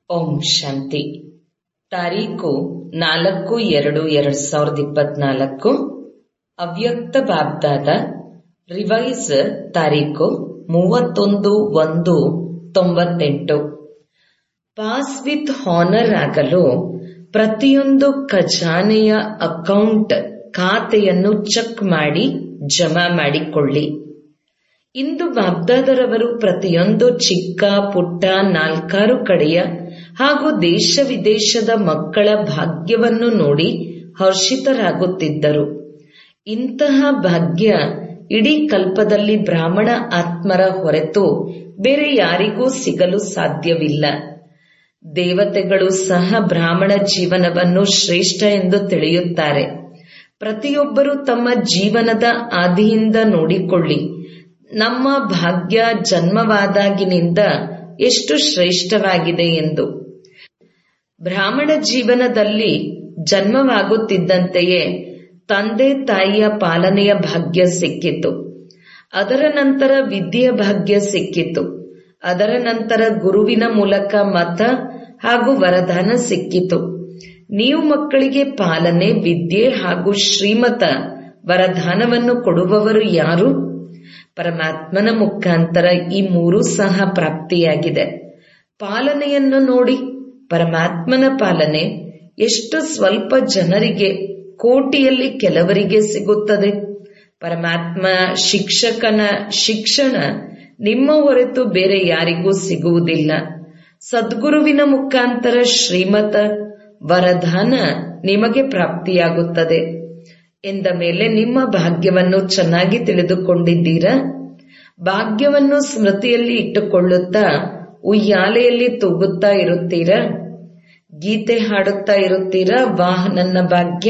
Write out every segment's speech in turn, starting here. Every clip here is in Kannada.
ಓಂ ಶಾಂತಿ ತಾರೀಕು ನಾಲ್ಕು ಎರಡು ಎರಡ್ ಸಾವಿರದ ಇಪ್ಪತ್ನಾಲ್ಕು ಅವ್ಯಕ್ತ ಬಾಬ್ದಾದ ರಿವೈಸ್ ತಾರೀಕು ಮೂವತ್ತೊಂದು ಒಂದು ತೊಂಬತ್ತೆಂಟು ಪಾಸ್ ವಿತ್ ಹಾನರ್ ಆಗಲು ಪ್ರತಿಯೊಂದು ಖಜಾನೆಯ ಅಕೌಂಟ್ ಖಾತೆಯನ್ನು ಚೆಕ್ ಮಾಡಿ ಜಮಾ ಮಾಡಿಕೊಳ್ಳಿ ಇಂದು ಬಾಬ್ದಾದರವರು ಪ್ರತಿಯೊಂದು ಚಿಕ್ಕ ಪುಟ್ಟ ನಾಲ್ಕಾರು ಕಡೆಯ ಹಾಗೂ ದೇಶ ವಿದೇಶದ ಮಕ್ಕಳ ಭಾಗ್ಯವನ್ನು ನೋಡಿ ಹರ್ಷಿತರಾಗುತ್ತಿದ್ದರು ಇಂತಹ ಭಾಗ್ಯ ಇಡೀ ಕಲ್ಪದಲ್ಲಿ ಬ್ರಾಹ್ಮಣ ಆತ್ಮರ ಹೊರತು ಬೇರೆ ಯಾರಿಗೂ ಸಿಗಲು ಸಾಧ್ಯವಿಲ್ಲ ದೇವತೆಗಳು ಸಹ ಬ್ರಾಹ್ಮಣ ಜೀವನವನ್ನು ಶ್ರೇಷ್ಠ ಎಂದು ತಿಳಿಯುತ್ತಾರೆ ಪ್ರತಿಯೊಬ್ಬರು ತಮ್ಮ ಜೀವನದ ಆದಿಯಿಂದ ನೋಡಿಕೊಳ್ಳಿ ನಮ್ಮ ಭಾಗ್ಯ ಜನ್ಮವಾದಾಗಿನಿಂದ ಎಷ್ಟು ಶ್ರೇಷ್ಠವಾಗಿದೆ ಎಂದು ಬ್ರಾಹ್ಮಣ ಜೀವನದಲ್ಲಿ ಜನ್ಮವಾಗುತ್ತಿದ್ದಂತೆಯೇ ತಂದೆ ತಾಯಿಯ ಪಾಲನೆಯ ಭಾಗ್ಯ ಸಿಕ್ಕಿತು ಅದರ ನಂತರ ವಿದ್ಯೆಯ ಭಾಗ್ಯ ಸಿಕ್ಕಿತು ಅದರ ನಂತರ ಗುರುವಿನ ಮೂಲಕ ಮತ ಹಾಗೂ ವರದಾನ ಸಿಕ್ಕಿತು ನೀವು ಮಕ್ಕಳಿಗೆ ಪಾಲನೆ ವಿದ್ಯೆ ಹಾಗೂ ಶ್ರೀಮತ ವರದಾನವನ್ನು ಕೊಡುವವರು ಯಾರು ಪರಮಾತ್ಮನ ಮುಖಾಂತರ ಈ ಮೂರೂ ಸಹ ಪ್ರಾಪ್ತಿಯಾಗಿದೆ ಪಾಲನೆಯನ್ನು ನೋಡಿ ಪರಮಾತ್ಮನ ಪಾಲನೆ ಎಷ್ಟು ಸ್ವಲ್ಪ ಜನರಿಗೆ ಕೋಟಿಯಲ್ಲಿ ಕೆಲವರಿಗೆ ಸಿಗುತ್ತದೆ ಪರಮಾತ್ಮ ಶಿಕ್ಷಕನ ಶಿಕ್ಷಣ ನಿಮ್ಮ ಹೊರತು ಬೇರೆ ಯಾರಿಗೂ ಸಿಗುವುದಿಲ್ಲ ಸದ್ಗುರುವಿನ ಮುಖಾಂತರ ಶ್ರೀಮತ ವರದಾನ ನಿಮಗೆ ಪ್ರಾಪ್ತಿಯಾಗುತ್ತದೆ ಎಂದ ಮೇಲೆ ನಿಮ್ಮ ಭಾಗ್ಯವನ್ನು ಚೆನ್ನಾಗಿ ತಿಳಿದುಕೊಂಡಿದ್ದೀರಾ ಭಾಗ್ಯವನ್ನು ಸ್ಮೃತಿಯಲ್ಲಿ ಇಟ್ಟುಕೊಳ್ಳುತ್ತಾ ಉಯ್ಯಾಲೆಯಲ್ಲಿ ತೂಗುತ್ತಾ ಇರುತ್ತೀರಾ ಗೀತೆ ಹಾಡುತ್ತಾ ಇರುತ್ತೀರಾ ವಾಹ್ ನನ್ನ ಭಾಗ್ಯ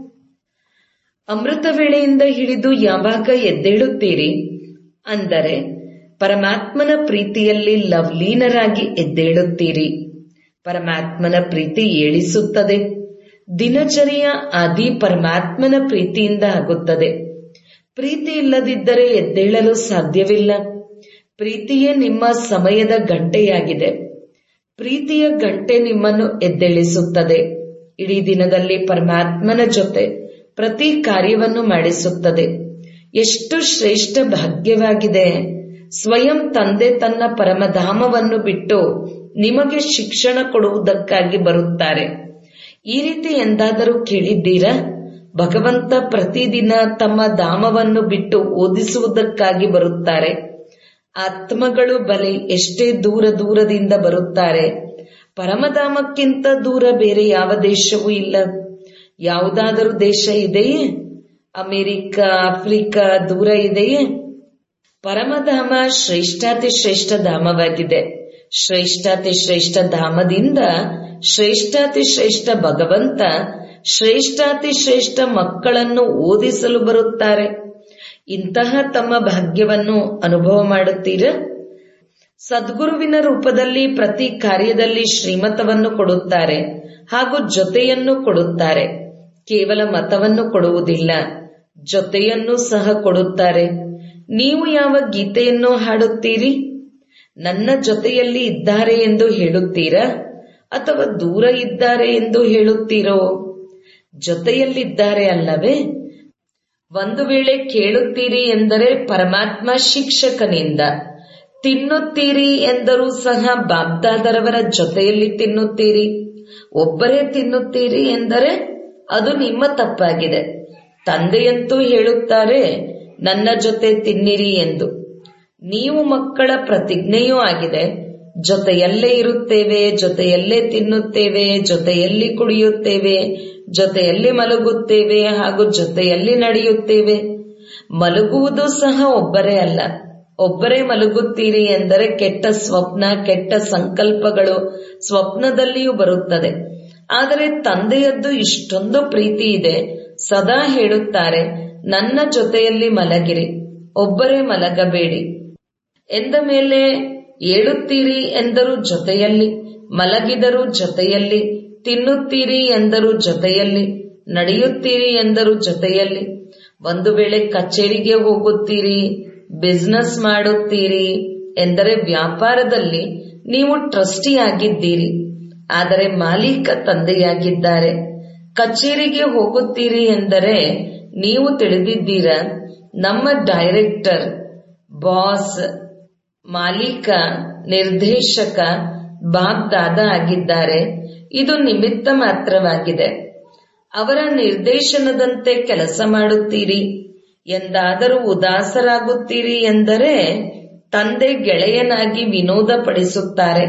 ಅಮೃತ ವೇಳೆಯಿಂದ ಹಿಡಿದು ಯಾವಾಗ ಎದ್ದೇಳುತ್ತೀರಿ ಅಂದರೆ ಪರಮಾತ್ಮನ ಪ್ರೀತಿಯಲ್ಲಿ ಲವ್ಲೀನರಾಗಿ ಎದ್ದೇಳುತ್ತೀರಿ ಪರಮಾತ್ಮನ ಪ್ರೀತಿ ಏಳಿಸುತ್ತದೆ ದಿನಚರಿಯ ಆದಿ ಪರಮಾತ್ಮನ ಪ್ರೀತಿಯಿಂದ ಆಗುತ್ತದೆ ಪ್ರೀತಿ ಇಲ್ಲದಿದ್ದರೆ ಎದ್ದೇಳಲು ಸಾಧ್ಯವಿಲ್ಲ ಪ್ರೀತಿಯೇ ನಿಮ್ಮ ಸಮಯದ ಗಂಟೆಯಾಗಿದೆ ಪ್ರೀತಿಯ ಗಂಟೆ ನಿಮ್ಮನ್ನು ಎದ್ದೇಳಿಸುತ್ತದೆ ಇಡೀ ದಿನದಲ್ಲಿ ಪರಮಾತ್ಮನ ಜೊತೆ ಪ್ರತಿ ಕಾರ್ಯವನ್ನು ಮಾಡಿಸುತ್ತದೆ ಎಷ್ಟು ಶ್ರೇಷ್ಠ ಭಾಗ್ಯವಾಗಿದೆ ಸ್ವಯಂ ತಂದೆ ತನ್ನ ಪರಮಧಾಮವನ್ನು ಬಿಟ್ಟು ನಿಮಗೆ ಶಿಕ್ಷಣ ಕೊಡುವುದಕ್ಕಾಗಿ ಬರುತ್ತಾರೆ ಈ ರೀತಿ ಎಂದಾದರೂ ಕೇಳಿದ್ದೀರಾ ಭಗವಂತ ಪ್ರತಿದಿನ ತಮ್ಮ ಧಾಮವನ್ನು ಬಿಟ್ಟು ಓದಿಸುವುದಕ್ಕಾಗಿ ಬರುತ್ತಾರೆ ಆತ್ಮಗಳು ಬಲೆ ಎಷ್ಟೇ ದೂರ ದೂರದಿಂದ ಬರುತ್ತಾರೆ ಪರಮಧಾಮಕ್ಕಿಂತ ದೂರ ಬೇರೆ ಯಾವ ದೇಶವೂ ಇಲ್ಲ ಯಾವುದಾದರೂ ದೇಶ ಇದೆಯೇ ಅಮೆರಿಕ ಆಫ್ರಿಕಾ ದೂರ ಇದೆಯೇ ಪರಮಧಾಮ ಶ್ರೇಷ್ಠಾತಿ ಶ್ರೇಷ್ಠ ಧಾಮವಾಗಿದೆ ಶ್ರೇಷ್ಠಾತಿ ಶ್ರೇಷ್ಠ ಧಾಮದಿಂದ ಶ್ರೇಷ್ಠಾತಿ ಶ್ರೇಷ್ಠ ಭಗವಂತ ಶ್ರೇಷ್ಠಾತಿ ಶ್ರೇಷ್ಠ ಮಕ್ಕಳನ್ನು ಓದಿಸಲು ಬರುತ್ತಾರೆ ಇಂತಹ ತಮ್ಮ ಭಾಗ್ಯವನ್ನು ಅನುಭವ ಮಾಡುತ್ತೀರಾ ಸದ್ಗುರುವಿನ ರೂಪದಲ್ಲಿ ಪ್ರತಿ ಕಾರ್ಯದಲ್ಲಿ ಶ್ರೀಮತವನ್ನು ಕೊಡುತ್ತಾರೆ ಹಾಗೂ ಜೊತೆಯನ್ನು ಕೊಡುತ್ತಾರೆ ಕೇವಲ ಮತವನ್ನು ಕೊಡುವುದಿಲ್ಲ ಜೊತೆಯನ್ನು ಸಹ ಕೊಡುತ್ತಾರೆ ನೀವು ಯಾವ ಗೀತೆಯನ್ನು ಹಾಡುತ್ತೀರಿ ನನ್ನ ಜೊತೆಯಲ್ಲಿ ಇದ್ದಾರೆ ಎಂದು ಹೇಳುತ್ತೀರಾ ಅಥವಾ ದೂರ ಇದ್ದಾರೆ ಎಂದು ಹೇಳುತ್ತೀರೋ ಜೊತೆಯಲ್ಲಿದ್ದಾರೆ ಅಲ್ಲವೇ ಒಂದು ವೇಳೆ ಕೇಳುತ್ತೀರಿ ಎಂದರೆ ಪರಮಾತ್ಮ ಶಿಕ್ಷಕನಿಂದ ತಿನ್ನುತ್ತೀರಿ ಎಂದರೂ ಸಹ ಬಾಬ್ದಾದರವರ ಜೊತೆಯಲ್ಲಿ ತಿನ್ನುತ್ತೀರಿ ಒಬ್ಬರೇ ತಿನ್ನುತ್ತೀರಿ ಎಂದರೆ ಅದು ನಿಮ್ಮ ತಪ್ಪಾಗಿದೆ ತಂದೆಯಂತೂ ಹೇಳುತ್ತಾರೆ ನನ್ನ ಜೊತೆ ತಿನ್ನಿರಿ ಎಂದು ನೀವು ಮಕ್ಕಳ ಪ್ರತಿಜ್ಞೆಯೂ ಆಗಿದೆ ಜೊತೆಯಲ್ಲೇ ಇರುತ್ತೇವೆ ಜೊತೆಯಲ್ಲೇ ತಿನ್ನುತ್ತೇವೆ ಜೊತೆಯಲ್ಲಿ ಕುಡಿಯುತ್ತೇವೆ ಜೊತೆಯಲ್ಲಿ ಮಲಗುತ್ತೇವೆ ಹಾಗೂ ಜೊತೆಯಲ್ಲಿ ನಡೆಯುತ್ತೇವೆ ಮಲಗುವುದು ಸಹ ಒಬ್ಬರೇ ಅಲ್ಲ ಒಬ್ಬರೇ ಮಲಗುತ್ತೀರಿ ಎಂದರೆ ಕೆಟ್ಟ ಸ್ವಪ್ನ ಕೆಟ್ಟ ಸಂಕಲ್ಪಗಳು ಸ್ವಪ್ನದಲ್ಲಿಯೂ ಬರುತ್ತದೆ ಆದರೆ ತಂದೆಯದ್ದು ಇಷ್ಟೊಂದು ಪ್ರೀತಿ ಇದೆ ಸದಾ ಹೇಳುತ್ತಾರೆ ನನ್ನ ಜೊತೆಯಲ್ಲಿ ಮಲಗಿರಿ ಒಬ್ಬರೇ ಮಲಗಬೇಡಿ ಎಂದ ಮೇಲೆ ಏಳುತ್ತೀರಿ ಎಂದರೂ ಜೊತೆಯಲ್ಲಿ ಮಲಗಿದರೂ ಜೊತೆಯಲ್ಲಿ ತಿನ್ನುತ್ತೀರಿ ಎಂದರೂ ಜೊತೆಯಲ್ಲಿ ನಡೆಯುತ್ತೀರಿ ಎಂದರೂ ಜೊತೆಯಲ್ಲಿ ಒಂದು ವೇಳೆ ಕಚೇರಿಗೆ ಹೋಗುತ್ತೀರಿ ಬಿಸ್ನೆಸ್ ಮಾಡುತ್ತೀರಿ ಎಂದರೆ ವ್ಯಾಪಾರದಲ್ಲಿ ನೀವು ಟ್ರಸ್ಟಿ ಆಗಿದ್ದೀರಿ ಆದರೆ ಮಾಲೀಕ ತಂದೆಯಾಗಿದ್ದಾರೆ ಕಚೇರಿಗೆ ಹೋಗುತ್ತೀರಿ ಎಂದರೆ ನೀವು ತಿಳಿದಿದ್ದೀರ ನಮ್ಮ ಡೈರೆಕ್ಟರ್ ಬಾಸ್ ಮಾಲೀಕ ನಿರ್ದೇಶಕ ಬಾಬ್ ದಾದ ಆಗಿದ್ದಾರೆ ಇದು ನಿಮಿತ್ತ ಮಾತ್ರವಾಗಿದೆ ಅವರ ನಿರ್ದೇಶನದಂತೆ ಕೆಲಸ ಮಾಡುತ್ತೀರಿ ಎಂದಾದರೂ ಉದಾಸರಾಗುತ್ತೀರಿ ಎಂದರೆ ತಂದೆ ಗೆಳೆಯನಾಗಿ ವಿನೋದ ಪಡಿಸುತ್ತಾರೆ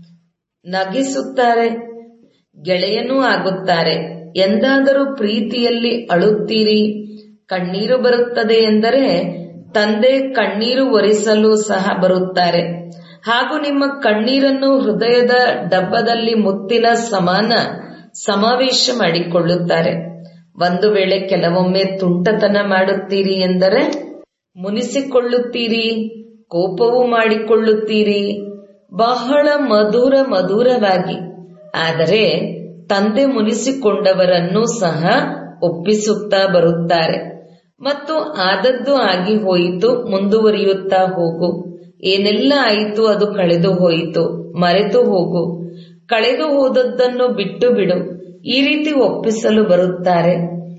ನಗಿಸುತ್ತಾರೆ ಗೆಳೆಯನೂ ಆಗುತ್ತಾರೆ ಎಂದಾದರೂ ಪ್ರೀತಿಯಲ್ಲಿ ಅಳುತ್ತೀರಿ ಕಣ್ಣೀರು ಬರುತ್ತದೆ ಎಂದರೆ ತಂದೆ ಕಣ್ಣೀರು ಒರೆಸಲು ಸಹ ಬರುತ್ತಾರೆ ಹಾಗೂ ನಿಮ್ಮ ಕಣ್ಣೀರನ್ನು ಹೃದಯದ ಡಬ್ಬದಲ್ಲಿ ಮುತ್ತಿನ ಸಮಾನ ಸಮಾವೇಶ ಮಾಡಿಕೊಳ್ಳುತ್ತಾರೆ ಒಂದು ವೇಳೆ ಕೆಲವೊಮ್ಮೆ ತುಂಟತನ ಮಾಡುತ್ತೀರಿ ಎಂದರೆ ಮುನಿಸಿಕೊಳ್ಳುತ್ತೀರಿ ಕೋಪವೂ ಮಾಡಿಕೊಳ್ಳುತ್ತೀರಿ ಬಹಳ ಮಧುರ ಮಧುರವಾಗಿ ಆದರೆ ತಂದೆ ಮುನಿಸಿಕೊಂಡವರನ್ನೂ ಸಹ ಒಪ್ಪಿಸುತ್ತಾ ಬರುತ್ತಾರೆ ಮತ್ತು ಆದದ್ದು ಆಗಿ ಹೋಯಿತು ಮುಂದುವರಿಯುತ್ತಾ ಹೋಗು ಏನೆಲ್ಲ ಆಯಿತು ಅದು ಕಳೆದು ಹೋಯಿತು ಮರೆತು ಹೋಗು ಕಳೆದು ಹೋದದ್ದನ್ನು ಬಿಟ್ಟು ಬಿಡು ಈ ರೀತಿ ಒಪ್ಪಿಸಲು ಬರುತ್ತಾರೆ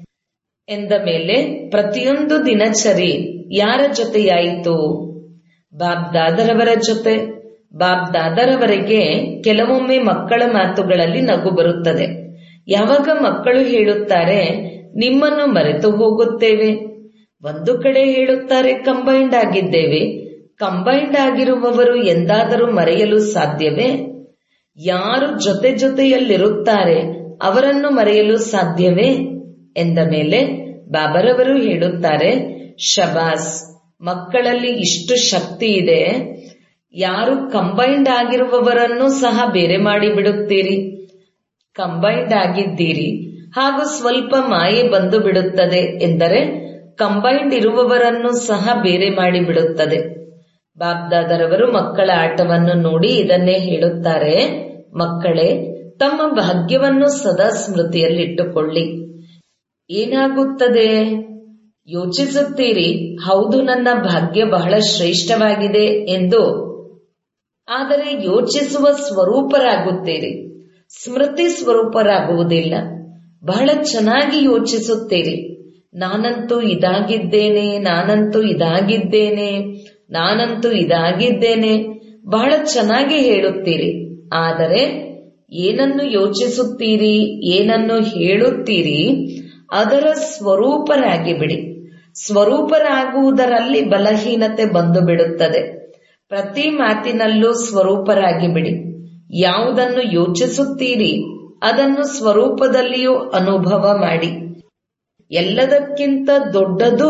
ಎಂದ ಮೇಲೆ ಪ್ರತಿಯೊಂದು ದಿನಚರಿ ಯಾರ ಜೊತೆಯಾಯಿತು ಬಾಬ್ ದಾದರವರ ಜೊತೆ ಬಾಬ್ ದಾದರವರಿಗೆ ಕೆಲವೊಮ್ಮೆ ಮಕ್ಕಳ ಮಾತುಗಳಲ್ಲಿ ನಗು ಬರುತ್ತದೆ ಯಾವಾಗ ಮಕ್ಕಳು ಹೇಳುತ್ತಾರೆ ನಿಮ್ಮನ್ನು ಮರೆತು ಹೋಗುತ್ತೇವೆ ಒಂದು ಕಡೆ ಹೇಳುತ್ತಾರೆ ಕಂಬೈಂಡ್ ಆಗಿದ್ದೇವೆ ಕಂಬೈಂಡ್ ಆಗಿರುವವರು ಎಂದಾದರೂ ಮರೆಯಲು ಸಾಧ್ಯವೇ ಯಾರು ಜೊತೆ ಜೊತೆಯಲ್ಲಿರುತ್ತಾರೆ ಅವರನ್ನು ಮರೆಯಲು ಸಾಧ್ಯವೇ ಎಂದ ಮೇಲೆ ಬಾಬರವರು ಹೇಳುತ್ತಾರೆ ಶಬಾಸ್ ಮಕ್ಕಳಲ್ಲಿ ಇಷ್ಟು ಶಕ್ತಿ ಇದೆ ಯಾರು ಕಂಬೈಂಡ್ ಆಗಿರುವವರನ್ನು ಸಹ ಬೇರೆ ಮಾಡಿ ಬಿಡುತ್ತೀರಿ ಕಂಬೈಂಡ್ ಆಗಿದ್ದೀರಿ ಹಾಗೂ ಸ್ವಲ್ಪ ಮಾಯೆ ಬಂದು ಬಿಡುತ್ತದೆ ಎಂದರೆ ಕಂಬೈಂಡ್ ಇರುವವರನ್ನು ಸಹ ಬೇರೆ ಮಾಡಿ ಬಿಡುತ್ತದೆ ಬಾಬ್ದಾದರವರು ಮಕ್ಕಳ ಆಟವನ್ನು ನೋಡಿ ಇದನ್ನೇ ಹೇಳುತ್ತಾರೆ ಮಕ್ಕಳೇ ತಮ್ಮ ಭಾಗ್ಯವನ್ನು ಸದಾ ಸ್ಮೃತಿಯಲ್ಲಿಟ್ಟುಕೊಳ್ಳಿ ಏನಾಗುತ್ತದೆ ಯೋಚಿಸುತ್ತೀರಿ ಹೌದು ನನ್ನ ಭಾಗ್ಯ ಬಹಳ ಶ್ರೇಷ್ಠವಾಗಿದೆ ಎಂದು ಆದರೆ ಯೋಚಿಸುವ ಸ್ವರೂಪರಾಗುತ್ತೀರಿ ಸ್ಮೃತಿ ಸ್ವರೂಪರಾಗುವುದಿಲ್ಲ ಬಹಳ ಚೆನ್ನಾಗಿ ಯೋಚಿಸುತ್ತೀರಿ ನಾನಂತೂ ಇದಾಗಿದ್ದೇನೆ ನಾನಂತೂ ಇದಾಗಿದ್ದೇನೆ ನಾನಂತೂ ಇದಾಗಿದ್ದೇನೆ ಬಹಳ ಚೆನ್ನಾಗಿ ಹೇಳುತ್ತೀರಿ ಆದರೆ ಏನನ್ನು ಯೋಚಿಸುತ್ತೀರಿ ಏನನ್ನು ಹೇಳುತ್ತೀರಿ ಅದರ ಸ್ವರೂಪರಾಗಿ ಬಿಡಿ ಸ್ವರೂಪರಾಗುವುದರಲ್ಲಿ ಬಲಹೀನತೆ ಬಂದು ಬಿಡುತ್ತದೆ ಪ್ರತಿ ಮಾತಿನಲ್ಲೂ ಸ್ವರೂಪರಾಗಿ ಬಿಡಿ ಯಾವುದನ್ನು ಯೋಚಿಸುತ್ತೀರಿ ಅದನ್ನು ಸ್ವರೂಪದಲ್ಲಿಯೂ ಅನುಭವ ಮಾಡಿ ಎಲ್ಲದಕ್ಕಿಂತ ದೊಡ್ಡದು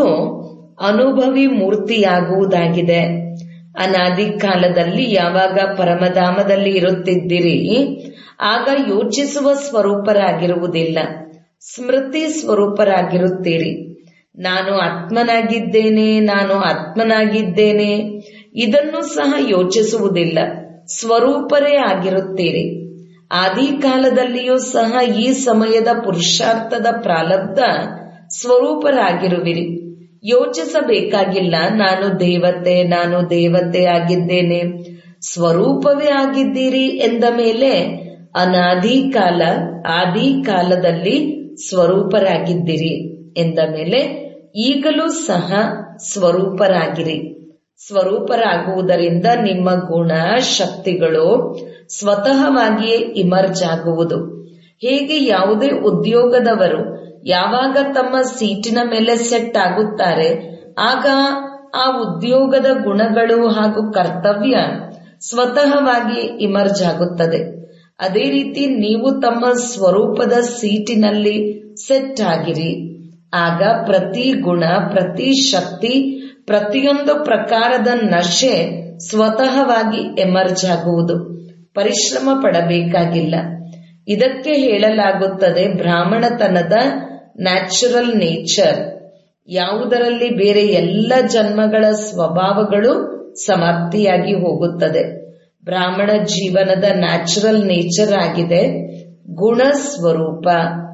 ಅನುಭವಿ ಮೂರ್ತಿಯಾಗುವುದಾಗಿದೆ ಅನಾದಿ ಕಾಲದಲ್ಲಿ ಯಾವಾಗ ಪರಮಧಾಮದಲ್ಲಿ ಇರುತ್ತಿದ್ದಿರಿ ಆಗ ಯೋಚಿಸುವ ಸ್ವರೂಪರಾಗಿರುವುದಿಲ್ಲ ಸ್ಮೃತಿ ಸ್ವರೂಪರಾಗಿರುತ್ತೀರಿ ನಾನು ಆತ್ಮನಾಗಿದ್ದೇನೆ ನಾನು ಆತ್ಮನಾಗಿದ್ದೇನೆ ಇದನ್ನು ಸಹ ಯೋಚಿಸುವುದಿಲ್ಲ ಸ್ವರೂಪರೇ ಆಗಿರುತ್ತೀರಿ ಆದಿ ಕಾಲದಲ್ಲಿಯೂ ಸಹ ಈ ಸಮಯದ ಪುರುಷಾರ್ಥದ ಪ್ರಾರಬ್ಧ ಸ್ವರೂಪರಾಗಿರುವಿರಿ ಯೋಚಿಸಬೇಕಾಗಿಲ್ಲ ನಾನು ದೇವತೆ ನಾನು ದೇವತೆ ಆಗಿದ್ದೇನೆ ಸ್ವರೂಪವೇ ಆಗಿದ್ದೀರಿ ಎಂದ ಮೇಲೆ ಅನಾದಿ ಕಾಲ ಆದಿ ಕಾಲದಲ್ಲಿ ಸ್ವರೂಪರಾಗಿದ್ದೀರಿ ಎಂದ ಮೇಲೆ ಈಗಲೂ ಸಹ ಸ್ವರೂಪರಾಗಿರಿ ಸ್ವರೂಪರಾಗುವುದರಿಂದ ನಿಮ್ಮ ಗುಣ ಶಕ್ತಿಗಳು ಸ್ವತಃವಾಗಿಯೇ ಇಮರ್ಜ್ ಆಗುವುದು ಹೇಗೆ ಯಾವುದೇ ಉದ್ಯೋಗದವರು ಯಾವಾಗ ತಮ್ಮ ಸೀಟಿನ ಮೇಲೆ ಸೆಟ್ ಆಗುತ್ತಾರೆ ಆಗ ಆ ಉದ್ಯೋಗದ ಗುಣಗಳು ಹಾಗೂ ಕರ್ತವ್ಯ ಸ್ವತಃವಾಗಿ ಇಮರ್ಜ್ ಆಗುತ್ತದೆ ಅದೇ ರೀತಿ ನೀವು ತಮ್ಮ ಸ್ವರೂಪದ ಸೀಟಿನಲ್ಲಿ ಸೆಟ್ ಆಗಿರಿ ಆಗ ಪ್ರತಿ ಗುಣ ಪ್ರತಿ ಶಕ್ತಿ ಪ್ರತಿಯೊಂದು ಪ್ರಕಾರದ ನಶೆ ಸ್ವತಃವಾಗಿ ಎಮರ್ಜ್ ಆಗುವುದು ಪರಿಶ್ರಮ ಪಡಬೇಕಾಗಿಲ್ಲ ಇದಕ್ಕೆ ಹೇಳಲಾಗುತ್ತದೆ ಬ್ರಾಹ್ಮಣತನದ ನ್ಯಾಚುರಲ್ ನೇಚರ್ ಯಾವುದರಲ್ಲಿ ಬೇರೆ ಎಲ್ಲ ಜನ್ಮಗಳ ಸ್ವಭಾವಗಳು ಸಮಾಪ್ತಿಯಾಗಿ ಹೋಗುತ್ತದೆ ಬ್ರಾಹ್ಮಣ ಜೀವನದ ನ್ಯಾಚುರಲ್ ನೇಚರ್ ಆಗಿದೆ ಗುಣ ಸ್ವರೂಪ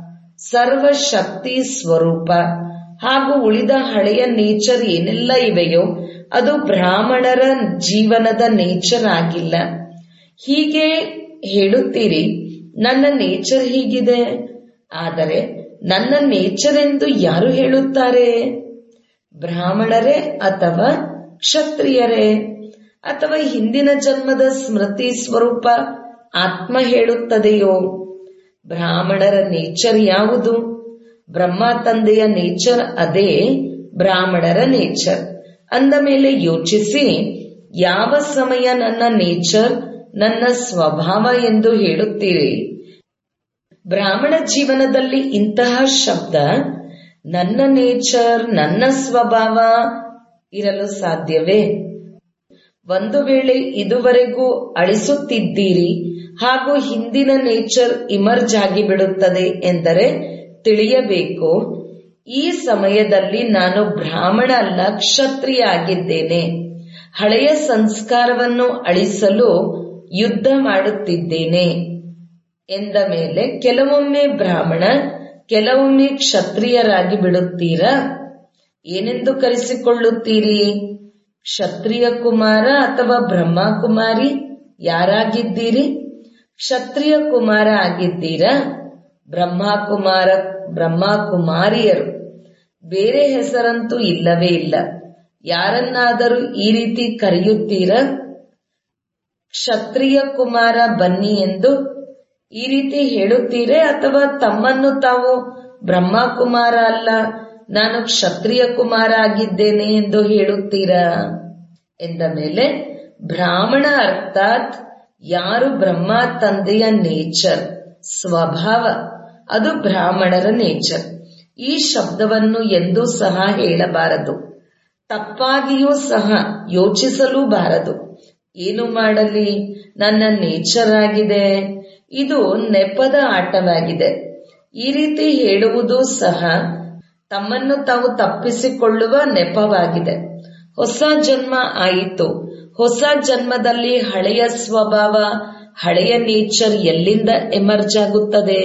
ಸರ್ವಶಕ್ತಿ ಸ್ವರೂಪ ಹಾಗೂ ಉಳಿದ ಹಳೆಯ ನೇಚರ್ ಏನೆಲ್ಲ ಇವೆಯೋ ಅದು ಬ್ರಾಹ್ಮಣರ ಜೀವನದ ನೇಚರ್ ಆಗಿಲ್ಲ ಹೀಗೆ ಹೇಳುತ್ತೀರಿ ನನ್ನ ನೇಚರ್ ಹೀಗಿದೆ ಆದರೆ ನನ್ನ ನೇಚರ್ ಎಂದು ಯಾರು ಹೇಳುತ್ತಾರೆ ಬ್ರಾಹ್ಮಣರೇ ಅಥವಾ ಕ್ಷತ್ರಿಯರೇ ಅಥವಾ ಹಿಂದಿನ ಜನ್ಮದ ಸ್ಮೃತಿ ಸ್ವರೂಪ ಆತ್ಮ ಹೇಳುತ್ತದೆಯೋ ಬ್ರಾಹ್ಮಣರ ನೇಚರ್ ಯಾವುದು ಬ್ರಹ್ಮ ತಂದೆಯ ನೇಚರ್ ಅದೇ ಬ್ರಾಹ್ಮಣರ ನೇಚರ್ ಅಂದ ಮೇಲೆ ಯೋಚಿಸಿ ಯಾವ ಸಮಯ ನನ್ನ ನೇಚರ್ ನನ್ನ ಸ್ವಭಾವ ಎಂದು ಹೇಳುತ್ತೀರಿ ಬ್ರಾಹ್ಮಣ ಜೀವನದಲ್ಲಿ ಇಂತಹ ಶಬ್ದ ನನ್ನ ನೇಚರ್ ನನ್ನ ಸ್ವಭಾವ ಇರಲು ಸಾಧ್ಯವೇ ಒಂದು ವೇಳೆ ಇದುವರೆಗೂ ಅಳಿಸುತ್ತಿದ್ದೀರಿ ಹಾಗೂ ಹಿಂದಿನ ನೇಚರ್ ಇಮರ್ಜ್ ಆಗಿ ಬಿಡುತ್ತದೆ ಎಂದರೆ ತಿಳಿಯಬೇಕು ಈ ಸಮಯದಲ್ಲಿ ನಾನು ಬ್ರಾಹ್ಮಣ ಅಲ್ಲ ಕ್ಷತ್ರಿಯ ಆಗಿದ್ದೇನೆ ಹಳೆಯ ಸಂಸ್ಕಾರವನ್ನು ಅಳಿಸಲು ಯುದ್ಧ ಮಾಡುತ್ತಿದ್ದೇನೆ ಎಂದ ಮೇಲೆ ಕೆಲವೊಮ್ಮೆ ಬ್ರಾಹ್ಮಣ ಕೆಲವೊಮ್ಮೆ ಕ್ಷತ್ರಿಯರಾಗಿ ಬಿಡುತ್ತೀರಾ ಏನೆಂದು ಕರೆಸಿಕೊಳ್ಳುತ್ತೀರಿ ಕ್ಷತ್ರಿಯ ಕುಮಾರ ಅಥವಾ ಬ್ರಹ್ಮ ಕುಮಾರಿ ಯಾರಾಗಿದ್ದೀರಿ ಕ್ಷತ್ರಿಯ ಕುಮಾರ ಆಗಿದ್ದೀರಾ ಬ್ರಹ್ಮ ಕುಮಾರ ಬ್ರಹ್ಮ ಕುಮಾರಿಯರು ಬೇರೆ ಹೆಸರಂತೂ ಇಲ್ಲವೇ ಇಲ್ಲ ಯಾರನ್ನಾದರೂ ಈ ರೀತಿ ಕರೆಯುತ್ತೀರಾ ಕ್ಷತ್ರಿಯ ಕುಮಾರ ಬನ್ನಿ ಎಂದು ಈ ರೀತಿ ಹೇಳುತ್ತೀರೇ ಅಥವಾ ತಮ್ಮನ್ನು ತಾವು ಬ್ರಹ್ಮ ಕುಮಾರ ಅಲ್ಲ ನಾನು ಕ್ಷತ್ರಿಯ ಕುಮಾರ ಆಗಿದ್ದೇನೆ ಎಂದು ಹೇಳುತ್ತೀರಾ ಎಂದ ಮೇಲೆ ಬ್ರಾಹ್ಮಣ ಅರ್ಥಾತ್ ಯಾರು ಬ್ರಹ್ಮ ತಂದೆಯ ನೇಚರ್ ಸ್ವಭಾವ ಅದು ಬ್ರಾಹ್ಮಣರ ನೇಚರ್ ಈ ಶಬ್ದವನ್ನು ಎಂದೂ ಸಹ ಹೇಳಬಾರದು ತಪ್ಪಾಗಿಯೂ ಸಹ ಯೋಚಿಸಲೂಬಾರದು ಏನು ಮಾಡಲಿ ನನ್ನ ನೇಚರ್ ಆಗಿದೆ ಇದು ನೆಪದ ಆಟವಾಗಿದೆ ಈ ರೀತಿ ಹೇಳುವುದು ಸಹ ತಮ್ಮನ್ನು ತಾವು ತಪ್ಪಿಸಿಕೊಳ್ಳುವ ನೆಪವಾಗಿದೆ ಹೊಸ ಜನ್ಮ ಆಯಿತು ಹೊಸ ಜನ್ಮದಲ್ಲಿ ಹಳೆಯ ಸ್ವಭಾವ ಹಳೆಯ ನೇಚರ್ ಎಲ್ಲಿಂದ ಎಮರ್ಜ್ ಆಗುತ್ತದೆ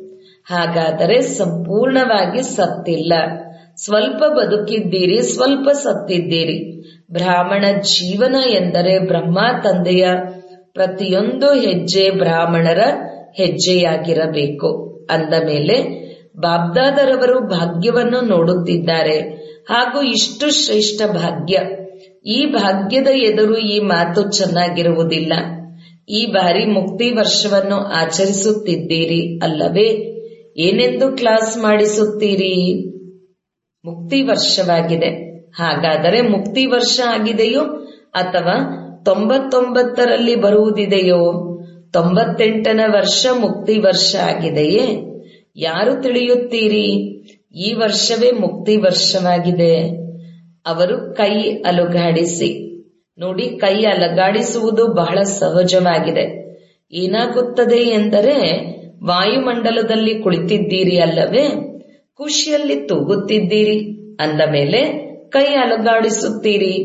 ಹಾಗಾದರೆ ಸಂಪೂರ್ಣವಾಗಿ ಸತ್ತಿಲ್ಲ ಸ್ವಲ್ಪ ಬದುಕಿದ್ದೀರಿ ಸ್ವಲ್ಪ ಸತ್ತಿದ್ದೀರಿ ಬ್ರಾಹ್ಮಣ ಜೀವನ ಎಂದರೆ ಬ್ರಹ್ಮ ತಂದೆಯ ಪ್ರತಿಯೊಂದು ಹೆಜ್ಜೆ ಬ್ರಾಹ್ಮಣರ ಹೆಜ್ಜೆಯಾಗಿರಬೇಕು ಅಂದ ಮೇಲೆ ಬಾಬ್ದಾದರವರು ಭಾಗ್ಯವನ್ನು ನೋಡುತ್ತಿದ್ದಾರೆ ಹಾಗೂ ಇಷ್ಟು ಶ್ರೇಷ್ಠ ಭಾಗ್ಯ ಈ ಭಾಗ್ಯದ ಎದುರು ಈ ಮಾತು ಚೆನ್ನಾಗಿರುವುದಿಲ್ಲ ಈ ಬಾರಿ ಮುಕ್ತಿ ವರ್ಷವನ್ನು ಆಚರಿಸುತ್ತಿದ್ದೀರಿ ಅಲ್ಲವೇ ಏನೆಂದು ಕ್ಲಾಸ್ ಮಾಡಿಸುತ್ತೀರಿ ಮುಕ್ತಿ ವರ್ಷವಾಗಿದೆ ಹಾಗಾದರೆ ಮುಕ್ತಿ ವರ್ಷ ಆಗಿದೆಯೋ ಅಥವಾ ತೊಂಬತ್ತೊಂಬತ್ತರಲ್ಲಿ ಬರುವುದಿದೆಯೋ ತೊಂಬತ್ತೆಂಟನ ವರ್ಷ ಮುಕ್ತಿ ವರ್ಷ ಆಗಿದೆಯೇ ಯಾರು ತಿಳಿಯುತ್ತೀರಿ ಈ ವರ್ಷವೇ ಮುಕ್ತಿ ವರ್ಷವಾಗಿದೆ ಅವರು ಕೈ ಅಲುಗಾಡಿಸಿ ನೋಡಿ ಕೈ ಅಲಗಾಡಿಸುವುದು ಬಹಳ ಸಹಜವಾಗಿದೆ ಏನಾಗುತ್ತದೆ ಎಂದರೆ ವಾಯುಮಂಡಲದಲ್ಲಿ ಕುಳಿತಿದ್ದೀರಿ ಅಲ್ಲವೇ ಖುಷಿಯಲ್ಲಿ ತೂಗುತ್ತಿದ್ದೀರಿ ಅಂದ ಮೇಲೆ ಕೈ ಅಲುಗಾಡಿಸುತ್ತೀರಿ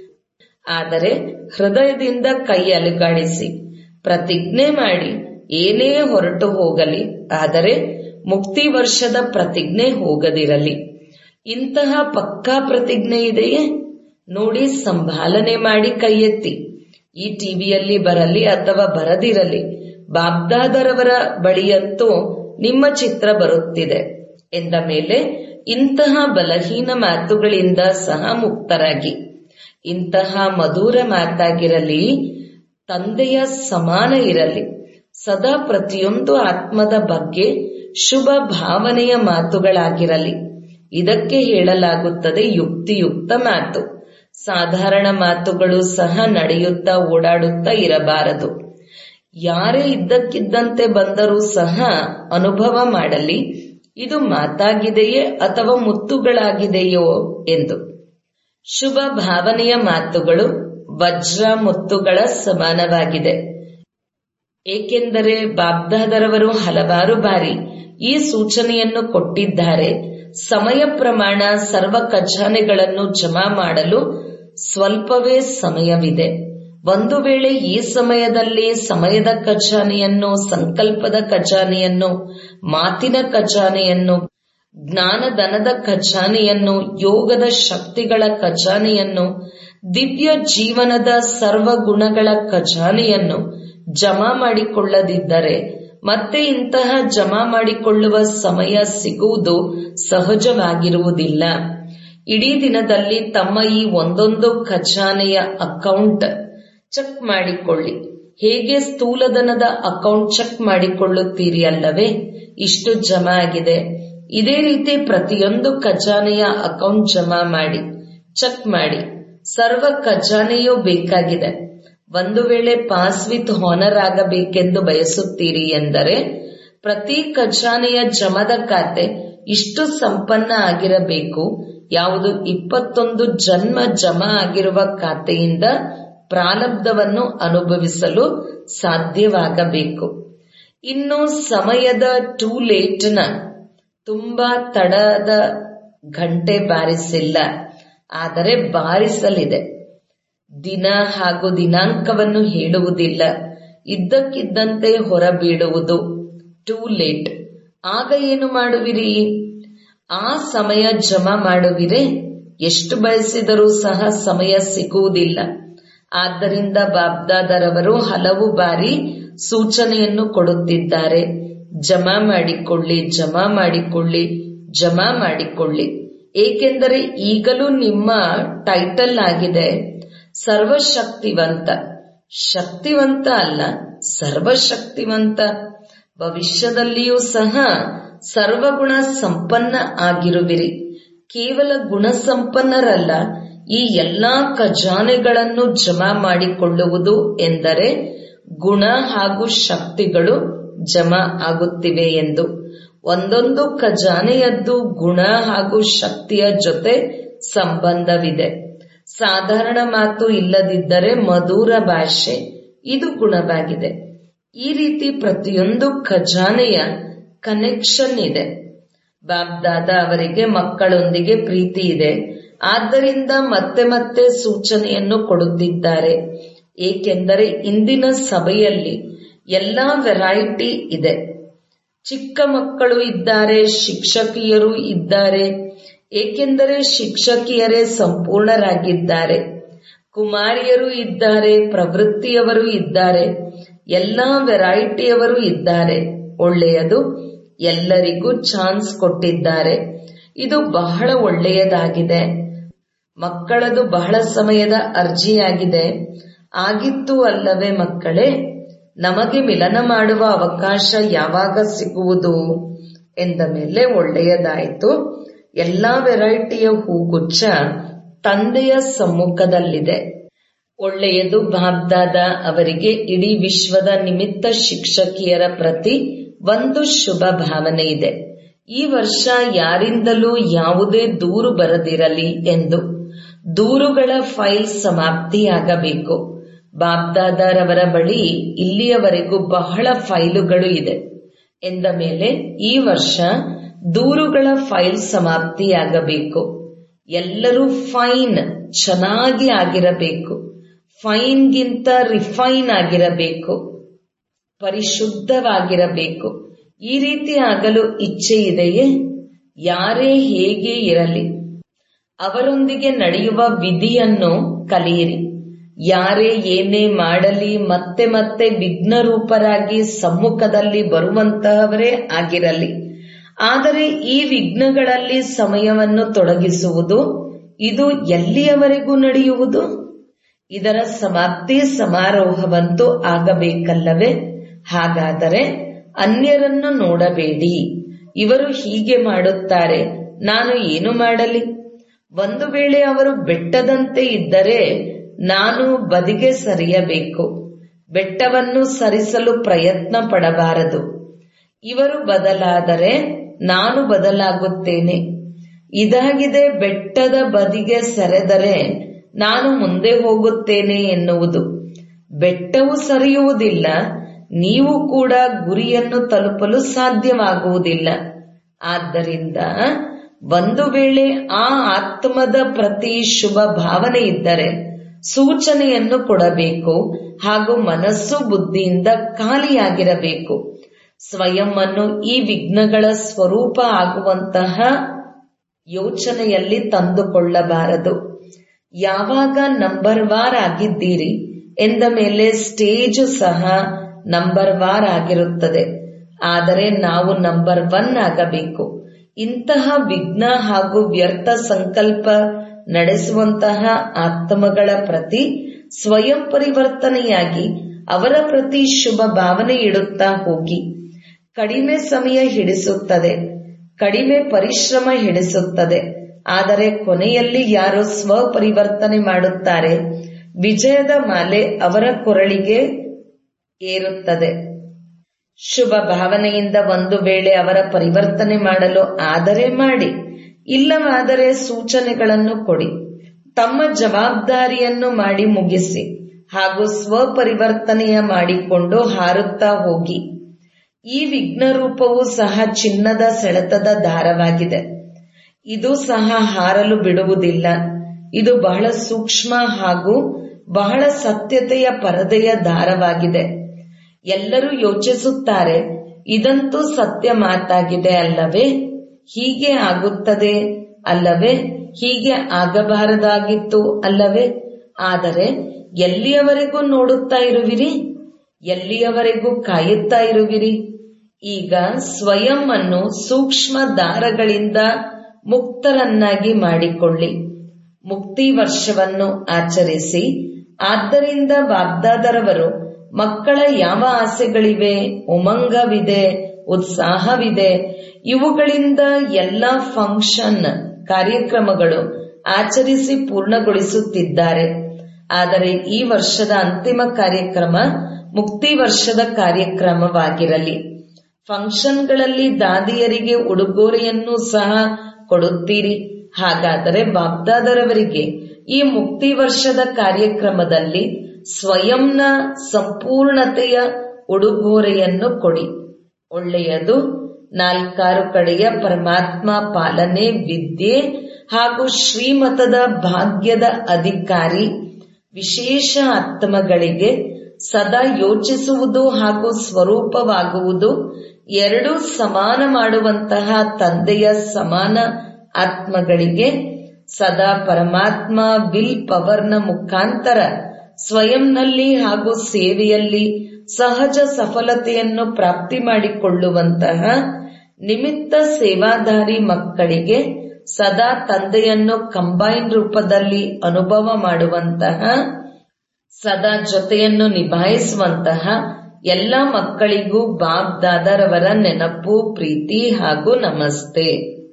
ಆದರೆ ಹೃದಯದಿಂದ ಕೈ ಅಲುಗಾಡಿಸಿ ಪ್ರತಿಜ್ಞೆ ಮಾಡಿ ಏನೇ ಹೊರಟು ಹೋಗಲಿ ಆದರೆ ಮುಕ್ತಿ ವರ್ಷದ ಪ್ರತಿಜ್ಞೆ ಹೋಗದಿರಲಿ ಇಂತಹ ಪಕ್ಕಾ ಪ್ರತಿಜ್ಞೆ ಇದೆಯೇ ನೋಡಿ ಸಂಭಾಲನೆ ಮಾಡಿ ಕೈ ಎತ್ತಿ ಈ ಟಿವಿಯಲ್ಲಿ ಬರಲಿ ಅಥವಾ ಬರದಿರಲಿ ಬಾಬ್ದಾದರವರ ಬಳಿಯಂತೂ ನಿಮ್ಮ ಚಿತ್ರ ಬರುತ್ತಿದೆ ಎಂದ ಮೇಲೆ ಇಂತಹ ಬಲಹೀನ ಮಾತುಗಳಿಂದ ಸಹ ಮುಕ್ತರಾಗಿ ಇಂತಹ ಮಧುರ ಮಾತಾಗಿರಲಿ ತಂದೆಯ ಸಮಾನ ಇರಲಿ ಸದಾ ಪ್ರತಿಯೊಂದು ಆತ್ಮದ ಬಗ್ಗೆ ಶುಭ ಭಾವನೆಯ ಮಾತುಗಳಾಗಿರಲಿ ಇದಕ್ಕೆ ಹೇಳಲಾಗುತ್ತದೆ ಯುಕ್ತಿಯುಕ್ತ ಮಾತು ಸಾಧಾರಣ ಮಾತುಗಳು ಸಹ ನಡೆಯುತ್ತಾ ಓಡಾಡುತ್ತಾ ಇರಬಾರದು ಯಾರೇ ಇದ್ದಕ್ಕಿದ್ದಂತೆ ಬಂದರೂ ಸಹ ಅನುಭವ ಮಾಡಲಿ ಇದು ಮಾತಾಗಿದೆಯೇ ಅಥವಾ ಮುತ್ತುಗಳಾಗಿದೆಯೋ ಎಂದು ಶುಭ ಭಾವನೆಯ ಮಾತುಗಳು ವಜ್ರ ಮುತ್ತುಗಳ ಸಮಾನವಾಗಿದೆ ಏಕೆಂದರೆ ಬಾಬ್ದಾದರವರು ಹಲವಾರು ಬಾರಿ ಈ ಸೂಚನೆಯನ್ನು ಕೊಟ್ಟಿದ್ದಾರೆ ಸಮಯ ಪ್ರಮಾಣ ಸರ್ವ ಖಜಾನೆಗಳನ್ನು ಜಮಾ ಮಾಡಲು ಸ್ವಲ್ಪವೇ ಸಮಯವಿದೆ ಒಂದು ವೇಳೆ ಈ ಸಮಯದಲ್ಲಿ ಸಮಯದ ಖಜಾನೆಯನ್ನು ಸಂಕಲ್ಪದ ಖಜಾನೆಯನ್ನು ಮಾತಿನ ಖಜಾನೆಯನ್ನು ಜ್ಞಾನಧನದ ಖಜಾನೆಯನ್ನು ಯೋಗದ ಶಕ್ತಿಗಳ ಖಜಾನೆಯನ್ನು ದಿವ್ಯ ಜೀವನದ ಸರ್ವ ಗುಣಗಳ ಖಜಾನೆಯನ್ನು ಜಮಾ ಮಾಡಿಕೊಳ್ಳದಿದ್ದರೆ ಮತ್ತೆ ಇಂತಹ ಜಮಾ ಮಾಡಿಕೊಳ್ಳುವ ಸಮಯ ಸಿಗುವುದು ಸಹಜವಾಗಿರುವುದಿಲ್ಲ ಇಡೀ ದಿನದಲ್ಲಿ ತಮ್ಮ ಈ ಒಂದೊಂದು ಖಜಾನೆಯ ಅಕೌಂಟ್ ಚೆಕ್ ಮಾಡಿಕೊಳ್ಳಿ ಹೇಗೆ ಸ್ಥೂಲಧನದ ಅಕೌಂಟ್ ಚೆಕ್ ಮಾಡಿಕೊಳ್ಳುತ್ತೀರಿ ಅಲ್ಲವೇ ಇಷ್ಟು ಜಮಾ ಆಗಿದೆ ಇದೇ ರೀತಿ ಪ್ರತಿಯೊಂದು ಖಜಾನೆಯ ಅಕೌಂಟ್ ಜಮಾ ಮಾಡಿ ಚೆಕ್ ಮಾಡಿ ಸರ್ವ ಖಜಾನೆಯೂ ಬೇಕಾಗಿದೆ ಒಂದು ವೇಳೆ ಪಾಸ್ ವಿತ್ ಹಾನರ್ ಆಗಬೇಕೆಂದು ಬಯಸುತ್ತೀರಿ ಎಂದರೆ ಪ್ರತಿ ಖಜಾನೆಯ ಜಮದ ಖಾತೆ ಇಷ್ಟು ಸಂಪನ್ನ ಆಗಿರಬೇಕು ಯಾವುದು ಇಪ್ಪತ್ತೊಂದು ಜನ್ಮ ಜಮಾ ಆಗಿರುವ ಖಾತೆಯಿಂದ ಪ್ರಾರಬ್ಧವನ್ನು ಅನುಭವಿಸಲು ಸಾಧ್ಯವಾಗಬೇಕು ಇನ್ನು ಸಮಯದ ಟೂ ಲೇಟ್ನ ತುಂಬಾ ತಡದ ಗಂಟೆ ಬಾರಿಸಿಲ್ಲ ಆದರೆ ಬಾರಿಸಲಿದೆ ದಿನ ಹಾಗೂ ದಿನಾಂಕವನ್ನು ಹೇಳುವುದಿಲ್ಲ ಇದ್ದಕ್ಕಿದ್ದಂತೆ ಹೊರಬೀಳುವುದು ಟೂ ಲೇಟ್ ಆಗ ಏನು ಮಾಡುವಿರಿ ಆ ಸಮಯ ಜಮಾ ಮಾಡುವಿರೆ ಎಷ್ಟು ಬಯಸಿದರೂ ಸಹ ಸಮಯ ಸಿಗುವುದಿಲ್ಲ ಆದ್ದರಿಂದ ಬಾಬ್ದಾದರವರು ಹಲವು ಬಾರಿ ಸೂಚನೆಯನ್ನು ಕೊಡುತ್ತಿದ್ದಾರೆ ಜಮಾ ಮಾಡಿಕೊಳ್ಳಿ ಜಮಾ ಮಾಡಿಕೊಳ್ಳಿ ಜಮಾ ಮಾಡಿಕೊಳ್ಳಿ ಏಕೆಂದರೆ ಈಗಲೂ ನಿಮ್ಮ ಟೈಟಲ್ ಆಗಿದೆ ಸರ್ವಶಕ್ತಿವಂತ ಶಕ್ತಿವಂತ ಅಲ್ಲ ಸರ್ವಶಕ್ತಿವಂತ ಭವಿಷ್ಯದಲ್ಲಿಯೂ ಸಹ ಸರ್ವಗುಣ ಸಂಪನ್ನ ಆಗಿರುವಿರಿ ಕೇವಲ ಗುಣ ಸಂಪನ್ನರಲ್ಲ ಈ ಎಲ್ಲಾ ಖಜಾನೆಗಳನ್ನು ಜಮಾ ಮಾಡಿಕೊಳ್ಳುವುದು ಎಂದರೆ ಗುಣ ಹಾಗೂ ಶಕ್ತಿಗಳು ಜಮಾ ಆಗುತ್ತಿವೆ ಎಂದು ಒಂದೊಂದು ಖಜಾನೆಯದ್ದು ಗುಣ ಹಾಗೂ ಶಕ್ತಿಯ ಜೊತೆ ಸಂಬಂಧವಿದೆ ಸಾಧಾರಣ ಮಾತು ಇಲ್ಲದಿದ್ದರೆ ಮಧುರ ಭಾಷೆ ಇದು ಗುಣವಾಗಿದೆ ಈ ರೀತಿ ಪ್ರತಿಯೊಂದು ಖಜಾನೆಯ ಕನೆಕ್ಷನ್ ಇದೆ ಬಾಬ್ದಾದ ಅವರಿಗೆ ಮಕ್ಕಳೊಂದಿಗೆ ಪ್ರೀತಿ ಇದೆ ಆದ್ದರಿಂದ ಮತ್ತೆ ಮತ್ತೆ ಸೂಚನೆಯನ್ನು ಕೊಡುತ್ತಿದ್ದಾರೆ ಏಕೆಂದರೆ ಇಂದಿನ ಸಭೆಯಲ್ಲಿ ಎಲ್ಲಾ ವೆರೈಟಿ ಇದೆ ಚಿಕ್ಕ ಮಕ್ಕಳು ಇದ್ದಾರೆ ಶಿಕ್ಷಕಿಯರು ಇದ್ದಾರೆ ಏಕೆಂದರೆ ಶಿಕ್ಷಕಿಯರೇ ಸಂಪೂರ್ಣರಾಗಿದ್ದಾರೆ ಕುಮಾರಿಯರು ಇದ್ದಾರೆ ಪ್ರವೃತ್ತಿಯವರು ಇದ್ದಾರೆ ಎಲ್ಲಾ ವೆರೈಟಿಯವರು ಇದ್ದಾರೆ ಒಳ್ಳೆಯದು ಎಲ್ಲರಿಗೂ ಚಾನ್ಸ್ ಕೊಟ್ಟಿದ್ದಾರೆ ಇದು ಬಹಳ ಒಳ್ಳೆಯದಾಗಿದೆ ಮಕ್ಕಳದು ಬಹಳ ಸಮಯದ ಅರ್ಜಿಯಾಗಿದೆ ಆಗಿತ್ತು ಅಲ್ಲವೇ ಮಕ್ಕಳೇ ನಮಗೆ ಮಿಲನ ಮಾಡುವ ಅವಕಾಶ ಯಾವಾಗ ಸಿಗುವುದು ಎಂದ ಮೇಲೆ ಒಳ್ಳೆಯದಾಯಿತು ಎಲ್ಲಾ ವೆರೈಟಿಯ ಹೂಗುಚ್ಛ ತಂದೆಯ ಸಮ್ಮುಖದಲ್ಲಿದೆ ಒಳ್ಳೆಯದು ಬಾಬ್ದಾದ ಅವರಿಗೆ ಇಡೀ ವಿಶ್ವದ ನಿಮಿತ್ತ ಶಿಕ್ಷಕಿಯರ ಪ್ರತಿ ಒಂದು ಶುಭ ಭಾವನೆ ಇದೆ ಈ ವರ್ಷ ಯಾರಿಂದಲೂ ಯಾವುದೇ ದೂರು ಬರದಿರಲಿ ಎಂದು ದೂರುಗಳ ಫೈಲ್ ಸಮಾಪ್ತಿಯಾಗಬೇಕು ಬಾಬ್ದಾದಾರವರ ಬಳಿ ಇಲ್ಲಿಯವರೆಗೂ ಬಹಳ ಫೈಲುಗಳು ಇದೆ ಎಂದ ಮೇಲೆ ಈ ವರ್ಷ ದೂರುಗಳ ಫೈಲ್ ಸಮಾಪ್ತಿಯಾಗಬೇಕು ಎಲ್ಲರೂ ಫೈನ್ ಚೆನ್ನಾಗಿ ಆಗಿರಬೇಕು ಫೈನ್ಗಿಂತ ರಿಫೈನ್ ಆಗಿರಬೇಕು ಪರಿಶುದ್ಧವಾಗಿರಬೇಕು ಈ ರೀತಿ ಆಗಲು ಇಚ್ಛೆ ಇದೆಯೇ ಯಾರೇ ಹೇಗೆ ಇರಲಿ ಅವರೊಂದಿಗೆ ನಡೆಯುವ ವಿಧಿಯನ್ನು ಕಲಿಯಿರಿ ಯಾರೇ ಏನೇ ಮಾಡಲಿ ಮತ್ತೆ ಮತ್ತೆ ವಿಘ್ನರೂಪರಾಗಿ ಸಮ್ಮುಖದಲ್ಲಿ ಬರುವಂತಹವರೇ ಆಗಿರಲಿ ಆದರೆ ಈ ವಿಘ್ನಗಳಲ್ಲಿ ಸಮಯವನ್ನು ತೊಡಗಿಸುವುದು ಇದು ಎಲ್ಲಿಯವರೆಗೂ ನಡೆಯುವುದು ಇದರ ಸಮಾಪ್ತಿ ಸಮಾರೋಹವಂತೂ ಆಗಬೇಕಲ್ಲವೇ ಹಾಗಾದರೆ ಅನ್ಯರನ್ನು ನೋಡಬೇಡಿ ಇವರು ಹೀಗೆ ಮಾಡುತ್ತಾರೆ ನಾನು ಏನು ಮಾಡಲಿ ಒಂದು ವೇಳೆ ಅವರು ಬೆಟ್ಟದಂತೆ ಇದ್ದರೆ ನಾನು ಬದಿಗೆ ಸರಿಯಬೇಕು ಬೆಟ್ಟವನ್ನು ಸರಿಸಲು ಪ್ರಯತ್ನ ಪಡಬಾರದು ಇವರು ಬದಲಾದರೆ ನಾನು ಬದಲಾಗುತ್ತೇನೆ ಇದಾಗಿದೆ ಬೆಟ್ಟದ ಬದಿಗೆ ಸೆರೆದರೆ ನಾನು ಮುಂದೆ ಹೋಗುತ್ತೇನೆ ಎನ್ನುವುದು ಬೆಟ್ಟವು ಸರಿಯುವುದಿಲ್ಲ ನೀವು ಕೂಡ ಗುರಿಯನ್ನು ತಲುಪಲು ಸಾಧ್ಯವಾಗುವುದಿಲ್ಲ ಆದ್ದರಿಂದ ಒಂದು ವೇಳೆ ಆ ಆತ್ಮದ ಪ್ರತಿ ಶುಭ ಭಾವನೆ ಇದ್ದರೆ ಸೂಚನೆಯನ್ನು ಕೊಡಬೇಕು ಹಾಗೂ ಮನಸ್ಸು ಬುದ್ಧಿಯಿಂದ ಖಾಲಿಯಾಗಿರಬೇಕು ಸ್ವಯಂ ಅನ್ನು ಈ ವಿಘ್ನಗಳ ಸ್ವರೂಪ ಆಗುವಂತಹ ಯೋಚನೆಯಲ್ಲಿ ತಂದುಕೊಳ್ಳಬಾರದು ಯಾವಾಗ ನಂಬರ್ ವಾರ್ ಆಗಿದ್ದೀರಿ ಎಂದ ಮೇಲೆ ಸ್ಟೇಜ್ ಸಹ ನಂಬರ್ ವಾರ್ ಆಗಿರುತ್ತದೆ ಆದರೆ ನಾವು ನಂಬರ್ ಒನ್ ಆಗಬೇಕು ಇಂತಹ ವಿಘ್ನ ಹಾಗೂ ವ್ಯರ್ಥ ಸಂಕಲ್ಪ ನಡೆಸುವಂತಹ ಆತ್ಮಗಳ ಪ್ರತಿ ಸ್ವಯಂ ಪರಿವರ್ತನೆಯಾಗಿ ಅವರ ಪ್ರತಿ ಶುಭ ಭಾವನೆ ಇಡುತ್ತಾ ಹೋಗಿ ಕಡಿಮೆ ಸಮಯ ಹಿಡಿಸುತ್ತದೆ ಕಡಿಮೆ ಪರಿಶ್ರಮ ಹಿಡಿಸುತ್ತದೆ ಆದರೆ ಕೊನೆಯಲ್ಲಿ ಯಾರು ಸ್ವಪರಿವರ್ತನೆ ಮಾಡುತ್ತಾರೆ ವಿಜಯದ ಮಾಲೆ ಅವರ ಕೊರಳಿಗೆ ಏರುತ್ತದೆ ಶುಭ ಭಾವನೆಯಿಂದ ಒಂದು ವೇಳೆ ಅವರ ಪರಿವರ್ತನೆ ಮಾಡಲು ಆದರೆ ಮಾಡಿ ಇಲ್ಲವಾದರೆ ಸೂಚನೆಗಳನ್ನು ಕೊಡಿ ತಮ್ಮ ಜವಾಬ್ದಾರಿಯನ್ನು ಮಾಡಿ ಮುಗಿಸಿ ಹಾಗೂ ಸ್ವಪರಿವರ್ತನೆಯ ಮಾಡಿಕೊಂಡು ಹಾರುತ್ತಾ ಹೋಗಿ ಈ ವಿಘ್ನ ರೂಪವು ಸಹ ಚಿನ್ನದ ಸೆಳೆತದ ದಾರವಾಗಿದೆ ಇದು ಸಹ ಹಾರಲು ಬಿಡುವುದಿಲ್ಲ ಇದು ಬಹಳ ಸೂಕ್ಷ್ಮ ಹಾಗೂ ಬಹಳ ಸತ್ಯತೆಯ ಪರದೆಯ ದಾರವಾಗಿದೆ ಎಲ್ಲರೂ ಯೋಚಿಸುತ್ತಾರೆ ಇದಂತೂ ಸತ್ಯ ಮಾತಾಗಿದೆ ಅಲ್ಲವೇ ಹೀಗೆ ಆಗುತ್ತದೆ ಅಲ್ಲವೇ ಹೀಗೆ ಆಗಬಾರದಾಗಿತ್ತು ಅಲ್ಲವೇ ಆದರೆ ಎಲ್ಲಿಯವರೆಗೂ ನೋಡುತ್ತಾ ಇರುವಿರಿ ಎಲ್ಲಿಯವರೆಗೂ ಕಾಯುತ್ತಾ ಇರುವಿರಿ ಈಗ ಸ್ವಯಂ ಅನ್ನು ಸೂಕ್ಷ್ಮ ದಾರಗಳಿಂದ ಮುಕ್ತರನ್ನಾಗಿ ಮಾಡಿಕೊಳ್ಳಿ ಮುಕ್ತಿ ವರ್ಷವನ್ನು ಆಚರಿಸಿ ಆದ್ದರಿಂದ ವಾಗ್ದಾದರವರು ಮಕ್ಕಳ ಯಾವ ಆಸೆಗಳಿವೆ ಉಮಂಗವಿದೆ ಉತ್ಸಾಹವಿದೆ ಇವುಗಳಿಂದ ಎಲ್ಲ ಫಂಕ್ಷನ್ ಕಾರ್ಯಕ್ರಮಗಳು ಆಚರಿಸಿ ಪೂರ್ಣಗೊಳಿಸುತ್ತಿದ್ದಾರೆ ಆದರೆ ಈ ವರ್ಷದ ಅಂತಿಮ ಕಾರ್ಯಕ್ರಮ ಮುಕ್ತಿ ವರ್ಷದ ಕಾರ್ಯಕ್ರಮವಾಗಿರಲಿ ಫಂಕ್ಷನ್ಗಳಲ್ಲಿ ದಾದಿಯರಿಗೆ ಉಡುಗೊರೆಯನ್ನು ಸಹ ಕೊಡುತ್ತೀರಿ ಹಾಗಾದರೆ ಬಾಬ್ದಾದರವರಿಗೆ ಈ ಮುಕ್ತಿ ವರ್ಷದ ಕಾರ್ಯಕ್ರಮದಲ್ಲಿ ಸ್ವಯಂನ ಸಂಪೂರ್ಣತೆಯ ಉಡುಗೊರೆಯನ್ನು ಕೊಡಿ ಒಳ್ಳೆಯದು ನಾಲ್ಕಾರು ಕಡೆಯ ಪರಮಾತ್ಮ ಪಾಲನೆ ವಿದ್ಯೆ ಹಾಗೂ ಶ್ರೀಮತದ ಭಾಗ್ಯದ ಅಧಿಕಾರಿ ವಿಶೇಷ ಆತ್ಮಗಳಿಗೆ ಸದಾ ಯೋಚಿಸುವುದು ಹಾಗೂ ಸ್ವರೂಪವಾಗುವುದು ಎರಡೂ ಸಮಾನ ಮಾಡುವಂತಹ ತಂದೆಯ ಸಮಾನ ಆತ್ಮಗಳಿಗೆ ಸದಾ ಪರಮಾತ್ಮ ವಿಲ್ ಪವರ್ನ ಮುಖಾಂತರ ಸ್ವಯಂನಲ್ಲಿ ಹಾಗೂ ಸೇವೆಯಲ್ಲಿ ಸಹಜ ಸಫಲತೆಯನ್ನು ಪ್ರಾಪ್ತಿ ಮಾಡಿಕೊಳ್ಳುವಂತಹ ನಿಮಿತ್ತ ಸೇವಾದಾರಿ ಮಕ್ಕಳಿಗೆ ಸದಾ ತಂದೆಯನ್ನು ಕಂಬೈನ್ ರೂಪದಲ್ಲಿ ಅನುಭವ ಮಾಡುವಂತಹ ಸದಾ ಜೊತೆಯನ್ನು ನಿಭಾಯಿಸುವಂತಹ ಎಲ್ಲ ಮಕ್ಕಳಿಗೂ ಬಾಬ್ ದಾದರವರ ನೆನಪು ಪ್ರೀತಿ ಹಾಗೂ ನಮಸ್ತೆ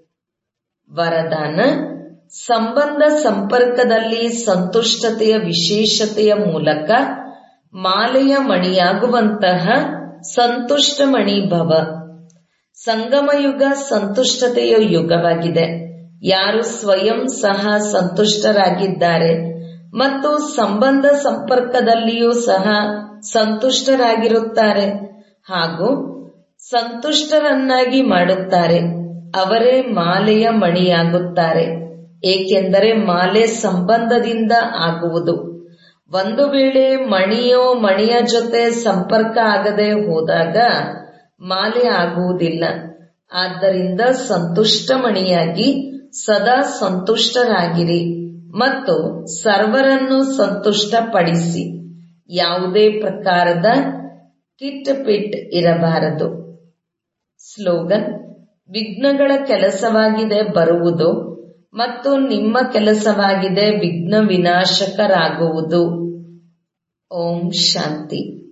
ವರದಾನ ಸಂಬಂಧ ಸಂಪರ್ಕದಲ್ಲಿ ಸಂತುಷ್ಟತೆಯ ವಿಶೇಷತೆಯ ಮೂಲಕ ಮಾಲೆಯ ಮಣಿಯಾಗುವಂತಹ ಸಂತುಷ್ಟ ಮಣಿ ಭವ ಸಂಗಮಯುಗ ಸಂತುಷ್ಟತೆಯ ಯುಗವಾಗಿದೆ ಯಾರು ಸ್ವಯಂ ಸಹ ಸಂತುಷ್ಟರಾಗಿದ್ದಾರೆ ಮತ್ತು ಸಂಬಂಧ ಸಂಪರ್ಕದಲ್ಲಿಯೂ ಸಹ ಸಂತುಷ್ಟರಾಗಿರುತ್ತಾರೆ ಹಾಗೂ ಸಂತುಷ್ಟರನ್ನಾಗಿ ಮಾಡುತ್ತಾರೆ ಅವರೇ ಮಾಲೆಯ ಮಣಿಯಾಗುತ್ತಾರೆ ಏಕೆಂದರೆ ಮಾಲೆ ಸಂಬಂಧದಿಂದ ಆಗುವುದು ಒಂದು ವೇಳೆ ಮಣಿಯೋ ಮಣಿಯ ಜೊತೆ ಸಂಪರ್ಕ ಆಗದೆ ಹೋದಾಗ ಮಾಲೆ ಆಗುವುದಿಲ್ಲ ಆದ್ದರಿಂದ ಸಂತುಷ್ಟ ಮಣಿಯಾಗಿ ಸದಾ ಸಂತುಷ್ಟರಾಗಿರಿ ಮತ್ತು ಸರ್ವರನ್ನು ಸಂತುಷ್ಟಪಡಿಸಿ ಯಾವುದೇ ಪ್ರಕಾರದ ಕಿಟ್ ಪಿಟ್ ಇರಬಾರದು ಸ್ಲೋಗನ್ ವಿಘ್ನಗಳ ಕೆಲಸವಾಗಿದೆ ಬರುವುದು ಮತ್ತು ನಿಮ್ಮ ಕೆಲಸವಾಗಿದೆ ವಿಘ್ನ ವಿನಾಶಕರಾಗುವುದು ಓಂ ಶಾಂತಿ